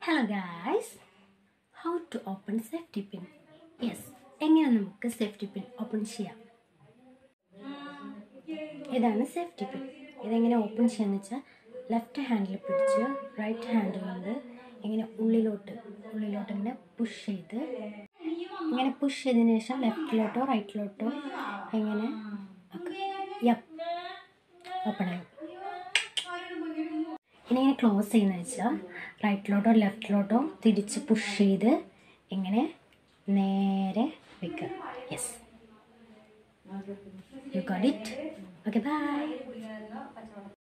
hello guys how to open safety pin yes എങ്ങനെ നമുക്ക് safety pin open ചെയ്യാം ഇതാണ് സേഫ്റ്റി പിൻ ഇതെങ്ങനെ ഓപ്പൺ ചെയ്യാന്ന് വെച്ചാൽ ലെഫ്റ്റ് ഹാൻഡിൽ പിടിച്ച് റൈറ്റ് ഹാൻഡിൽ കൊണ്ട് ഇങ്ങനെ ഉള്ളിലോട്ട് ഉള്ളിലോട്ട് ഇങ്ങനെ പുഷ് ചെയ്ത് ഇങ്ങനെ പുഷ് ചെയ്തതിന് ശേഷം ലെഫ്റ്റിലോട്ടോ റൈറ്റിലോട്ടോ ഇങ്ങനെ യപ്പ് ഓപ്പൺ ആയി ഇനി ഇങ്ങനെ ക്ലോസ് ചെയ്യുന്നത് വെച്ചാൽ റൈറ്റിലോട്ടോ ലെഫ്റ്റിലോട്ടോ തിരിച്ച് പുഷ് ചെയ്ത് ഇങ്ങനെ നേരെ വെക്കുക yes you got it okay by